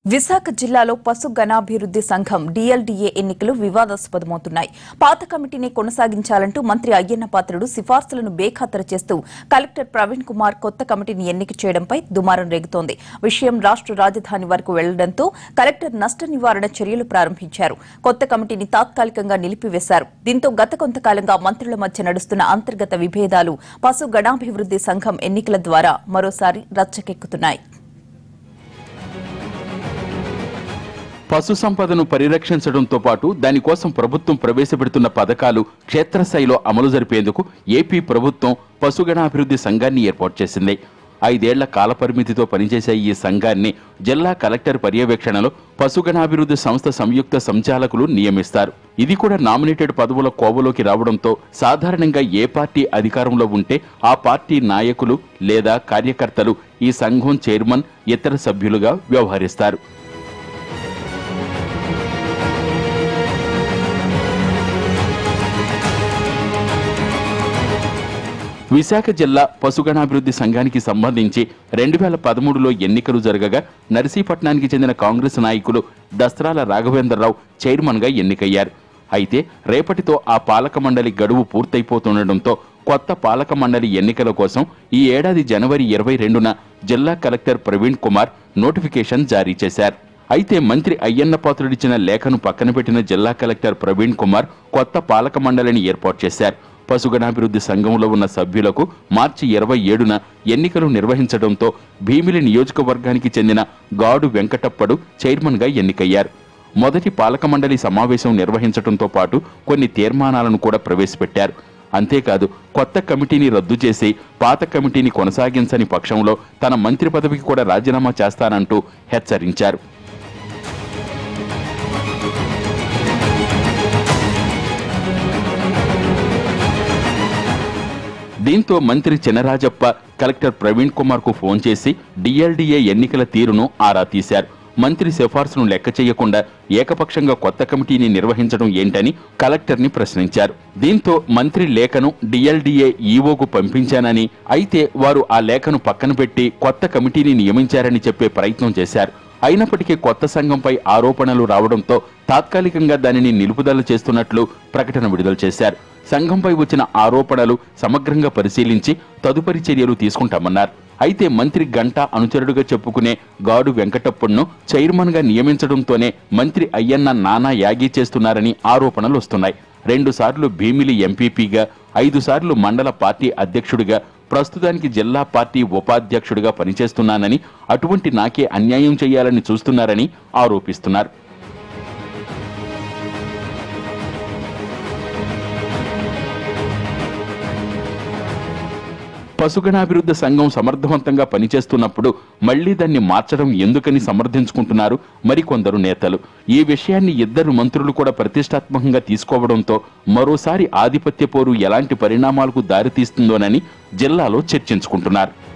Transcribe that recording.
విశాఖ జిల్లాలో పశు గణాభివృద్ది సంఘం డీఎల్డీఏ ఎన్నికలు వివాదాస్పదమవుతున్నాయి పాత కమిటీని కొనసాగించాలంటూ మంత్రి అయ్యన్న పాత్రుడు సిఫార్సులను బేఖాతరు చేస్తూ కలెక్టర్ ప్రవీణ్ కుమార్ కొత్త కమిటీని ఎన్నిక చేయడంపై దుమారం రేగుతోంది విషయం రాష్ట్ర రాజధాని వరకు వెళ్లడంతో కలెక్టర్ నష్ట నివారణ చర్యలు ప్రారంభించారు కొత్త కమిటీని తాత్కాలికంగా నిలిపివేశారు దీంతో గత కొంతకాలంగా మంత్రుల మధ్య నడుస్తున్న అంతర్గత విభేదాలు పశు గణాభివృద్ది సంఘం ఎన్నికల ద్వారా మరోసారి రచ్చకెక్కుతున్నాయి పశు సంపదను పరిరక్షించడంతో పాటు దానికోసం ప్రభుత్వం ప్రవేశపెడుతున్న పథకాలు క్షేత్రస్థాయిలో అమలు జరిపేందుకు ఏపీ ప్రభుత్వం పశుగణాభివృద్ధి సంఘాన్ని ఏర్పాటు చేసింది ఐదేళ్ల కాలపరిమితితో పనిచేసే ఈ సంఘాన్ని జిల్లా కలెక్టర్ పర్యవేక్షణలో పశుగణాభివృద్ధి సంస్థ సంయుక్త సంచాలకులు నియమిస్తారు ఇది కూడా నామినేటెడ్ పదవుల కోవలోకి రావడంతో సాధారణంగా ఏ పార్టీ అధికారంలో ఉంటే ఆ పార్టీ నాయకులు లేదా కార్యకర్తలు ఈ సంఘం చైర్మన్ ఇతర సభ్యులుగా వ్యవహరిస్తారు విశాఖ జిల్లా పశుగణాభివృద్ధి సంఘానికి సంబంధించి రెండు వేల పదమూడులో ఎన్నికలు జరగగా నర్సీపట్నానికి చెందిన కాంగ్రెస్ నాయకులు దస్త్రాల రాఘవేంద్రరావు చైర్మన్గా ఎన్నికయ్యారు అయితే రేపటితో ఆ పాలక మండలి గడువు పూర్తయిపోతుండటంతో కొత్త పాలక మండలి ఎన్నికల కోసం ఈ ఏడాది జనవరి ఇరవై రెండున జిల్లా కలెక్టర్ ప్రవీణ్ కుమార్ నోటిఫికేషన్ జారీ చేశారు అయితే మంత్రి అయ్యన్న పాత్రుడిచ్చిన లేఖను పక్కన పెట్టిన జిల్లా కలెక్టర్ ప్రవీణ్ కుమార్ కొత్త పాలక మండలిని ఏర్పాటు చేశారు పశుగణాభివృద్ధి సంఘంలో ఉన్న సభ్యులకు మార్చి ఇరవై ఏడున ఎన్నికలు నిర్వహించడంతో భీమిలి నియోజకవర్గానికి చెందిన గాడు వెంకటప్పడు చైర్మన్గా ఎన్నికయ్యారు మొదటి పాలక మండలి సమావేశం నిర్వహించడంతో పాటు కొన్ని తీర్మానాలను కూడా ప్రవేశపెట్టారు అంతేకాదు కొత్త కమిటీని రద్దు చేసి పాత కమిటీని కొనసాగించని పక్షంలో తన మంత్రి పదవికి కూడా రాజీనామా చేస్తానంటూ హెచ్చరించారు దీంతో మంత్రి చినరాజప్ప కలెక్టర్ ప్రవీణ్ కుమార్ కు ఫోన్ చేసి డిఎల్డిఏ ఎన్నికల తీరును ఆరా తీశారు మంత్రి సిఫార్సును లెక్క చేయకుండా ఏకపక్షంగా కొత్త కమిటీని నిర్వహించడం ఏంటని కలెక్టర్ని ప్రశ్నించారు దీంతో మంత్రి లేఖను డిఎల్డిఏ ఈవోకు పంపించానని అయితే వారు ఆ లేఖను పక్కన పెట్టి కొత్త కమిటీని నియమించారని చెప్పే ప్రయత్నం చేశారు అయినప్పటికీ కొత్త సంఘంపై ఆరోపణలు రావడంతో తాత్కాలికంగా దానిని నిలుపుదల చేస్తున్నట్లు ప్రకటన విడుదల చేశారు సంఘంపై వచ్చిన ఆరోపణలు సమగ్రంగా పరిశీలించి తదుపరి చర్యలు తీసుకుంటామన్నారు అయితే మంత్రి గంటా అనుచరుడుగా చెప్పుకునే గాడు వెంకటప్పను చైర్మన్ గా నియమించడంతోనే మంత్రి అయ్యన్న నానా యాగి చేస్తున్నారని ఆరోపణలు వస్తున్నాయి రెండు సార్లు భీమిలి ఎంపీపీగా ఐదు సార్లు మండల పార్టీ అధ్యక్షుడిగా ప్రస్తుతానికి జిల్లా పార్టీ ఉపాధ్యక్షుడిగా పనిచేస్తున్నానని అటువంటి నాకే అన్యాయం చేయాలని చూస్తున్నారని ఆరోపిస్తున్నారు పశుగణాభివృద్ధి సంఘం సమర్థవంతంగా పనిచేస్తున్నప్పుడు మళ్లీ దాన్ని మార్చడం ఎందుకని సమర్థించుకుంటున్నారు మరికొందరు నేతలు ఈ విషయాన్ని ఇద్దరు మంత్రులు కూడా ప్రతిష్టాత్మకంగా తీసుకోవడంతో మరోసారి ఆధిపత్య పోరు ఎలాంటి పరిణామాలకు దారితీస్తుందోనని జిల్లాలో చర్చించుకుంటున్నారు